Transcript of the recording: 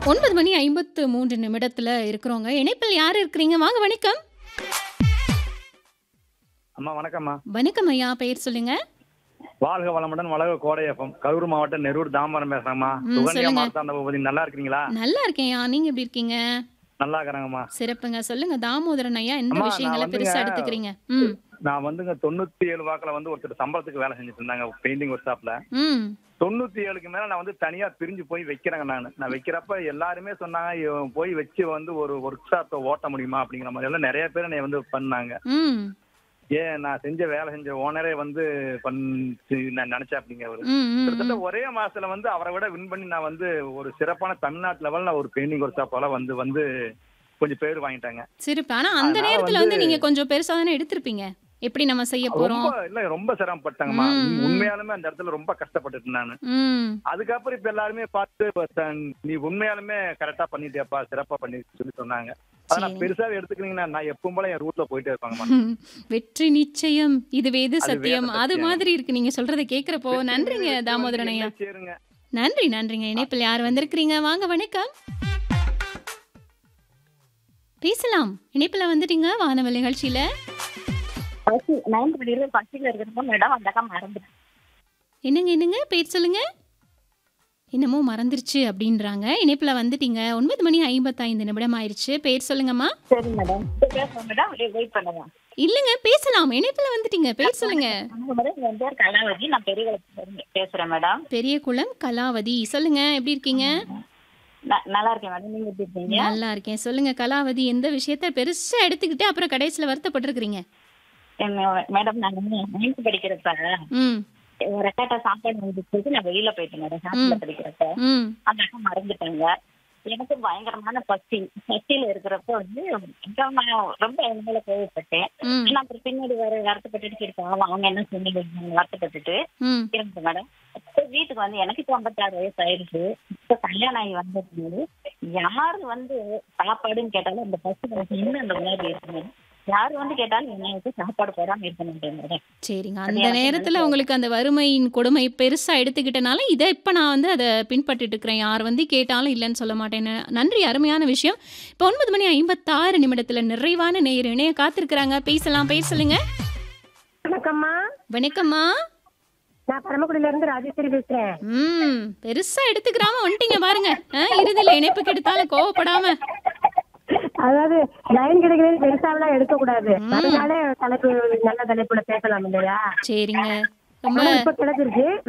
9 மணி 53 நிமிடத்துல இருக்கிறோங்க. இணைப்பில் யார் இருக்கிறீங்க? வாங்க வணக்கம். அம்மா வணக்கம்மா வணக்கம் ஐயா. பெயர் சொல்லுங்க. வாழ்க வளமுடன் வளக கோடை எஃப்எம் கரூர் மாவட்டம் நெரூர் தாம்பரம் பேசுறேம்மா ம், சுகன்யா சொல்லுங்க. மார்த்தாண்ட பூபதி நல்லா இருக்கிறீங்களா நல்லா இருக்கேன்யா. நீங்க எப்படி இருக்கீங்க? நல்லா இருக்கிறாங்கம்மா சிறப்புங்க. சொல்லுங்க தாமோதரன் ஐயா எந்த அம்மா, நான் விஷயங்கள வந்துங்க- பெருசா எடுத்துக்கிறீங்க? ம். நான் வந்துங்க தொண்ணூத்தி ஏழு வாக்குல வந்து ஒருத்தர் சம்பளத்துக்கு வேலை செஞ்சுட்டு இருந்தாங்க பெயிண்டிங் ஒர்க் ஷாப்ல ம். தொண்ணூத்தி ஏழுக்கு மேல நான் வந்து தனியா பிரிஞ்சு போய் வைக்கிறேங்க நான் நான் வைக்கிறப்ப எல்லாருமே சொன்னாங்க இவன் போய் வச்சு வந்து ஒரு ஒர்க் ஷாப்பை ஓட்ட முடியுமா அப்படிங்கிற மாதிரி எல்லாம் நிறைய பேர் என்னை வந்து பண்ணாங்க ம். ஏன் நான் செஞ்ச வேலை செஞ்ச ஓனரே வந்து பண்ணி நான் நினைச்சேன் அப்படிங்க அவரு ம், ம், கிட்டத்தட்ட ம். ஒரே மாசத்துல வந்து அவரை விட வின் பண்ணி நான் வந்து ஒரு சிறப்பான தமிழ்நாட்டு லெவல்ல ஒரு பெயிண்டிங் ஒர்க் ஷாப்பால வந்து வந்து கொஞ்சம் பேர் வாங்கிட்டாங்க சிறப்பு. ஆனா அந்த அதனால நேரத்துல வந்து வந்து- நீங்க கொஞ்சம் பெருசா தானே எடுத்திருப்பீங்க. எப்படி நம்ம செய்ய போறோம்? ரொம்ப இல்ல ரொம்ப சிரமப்பட்டாங்கம்மா ம், ம். உண்மையாலுமே அந்த இடத்துல ரொம்ப கஷ்டப்பட்டுட்டு நான் ம். அதுக்கப்புறம் இப்ப எல்லாருமே பார்த்து "ப- நீ உண்மையாலுமே கரெக்டா பண்ணிட்டியாப்பா சிறப்பா பண்ணி சொல்லி சொன்னாங்க அதை நான் சரி. பெருசாவே எடுத்துக்கினீங்கன்னா நான் எப்பவும் போல என் ரூட்ல போயிட்டே இருப்பாங்கம்மா வெற்றி நிச்சயம் இது வேது அது சத்தியம் வேத அது சத்தியம். மாதிரி இருக்கு நீங்க சொல்றத கேக்குறப்போ நன்றிங்க தாமோதரன் ஐயா சேருங்க நன்றி நன்றிங்க இணைப்பில் யார் வந்திருக்கிறீங்க வாங்க வணக்கம் பேசலாம் இணைப்புல வந்துட்டீங்க வானவல் நிகழ்ச்சியில ஃபர்ஸ்ட் நைன்த் படிக்கிற ஃபர்ஸ்ட்ல இருக்கிறப்ப மேடம் அந்த அக்கா மறந்துட்டேன் என்னங்க என்னங்க பேர் சொல்லுங்க என்னமோ மறந்துருச்சு அப்படின்றாங்க இணைப்புல வந்துட்டீங்க ஒன்பது மணி ஐம்பத்தைந்து நிமிடம் ஆயிருச்சு பேர் சொல்லுங்கம்மா சரி மேடம் பேசுவோம் மேடம் வெயிட் பண்ணுங்க இல்லங்க பேசலாம் இணைப்புல வந்துட்டீங்க பேர் சொல்லுங்க வணக்கம் மேடம் என் பேர் கலாவதி நான் பெரிய பேசுறேன் மேடம் பெரிய குளம் கலாவதி சொல்லுங்க எப்படி இருக்கீங்க ந- நல்லா இருக்கேன் மேடம் நீங்க எப்படி இருக்கீங்க நல்லா இருக்கேன் சொல்லுங்க கலாவதி எந்த விஷயத்த பெருசா எடுத்துக்கிட்டு அப்புறம் கடைசியில வருத்தப்பட்டிருக்கிறீங்க என்ன- மேடம் நான் நைன்த் படிக்கிறப்ப ம் ஒரு அக்காட்ட சாப்பாடு வாங்கி கொடுத்து நான் வெளியில போயிட்டேன் மேடம் ஹாஸ்டல்ல ம். படிக்கிறப்ப ம் அந்த அக்கா மறந்துட்டாங்க எனக்கு பயங்கரமான பசி பசியில இருக்கிறப்ப வந்து அப்புறம் நான் ரொம்ப என் மேல கோவப்பட்டேன் ம் நான் அப்புறம் பின்னாடி வர வருத்தப்பட்டுட்டு சரி பாவம் அவங்க என்ன சொன்னீங்க வருத்தப்பட்டுட்டு ம் இருக்கு மேடம் இப்போ வீட்டுக்கு வந்து எனக்கு இப்போ ஐம்பத்தாறு வயசு ஆயிடுச்சு இப்போ கல்யாணம் ஆகி வந்தது யாரு வந்து சாப்பாடுன்னு கேட்டாலும் அந்த பசு வந்து இன்னும் அந்த உணர்வு இருக்கு மேடம் யாரு வந்து கேட்டாலும் என்ன சாப்பாடு போடாம இருக்க மாட்டேன் மேடம் சரிங்க அது அந்த எனக்கு நேரத்துல வந்து- உங்களுக்கு அந்த வறுமையின் கொடுமை பெருசா எடுத்துக்கிட்டனால இதை இப்ப நான் வந்து அதை பின்பற்றிட்டு இருக்கிறேன் யார் வந்து கேட்டாலும் இல்லைன்னு சொல்ல மாட்டேன்னு நன்றி அருமையான விஷயம் இப்போ ஒன்பது மணி ஐம்பத்தாறு நிமிடத்துல நிறைவான நேயர் இணைய காத்திருக்கிறாங்க பேசலாம் பேர் சொல்லுங்க வணக்கம்மா வணக்கம்மா நான் பரமக்குடியில இருந்து ராஜேஸ்வரி பேசுறேன் ம் பெருசா எடுத்துக்கிறாம வந்துட்டீங்க பாருங்க ஆ, இறுதியில இணைப்பு கெடுத்தாலும் கோவப்படாம அதாவது லைன் கிடைக்கிறது பெருசாவெல்லாம் எடுக்க கூடாது ம். அதனால தலைப்பு நல்ல தலைப்புல பேசலாம் இல்லையா சரிங்க ரொம்ப ஆனா இப்ப கிடைச்சிருச்சு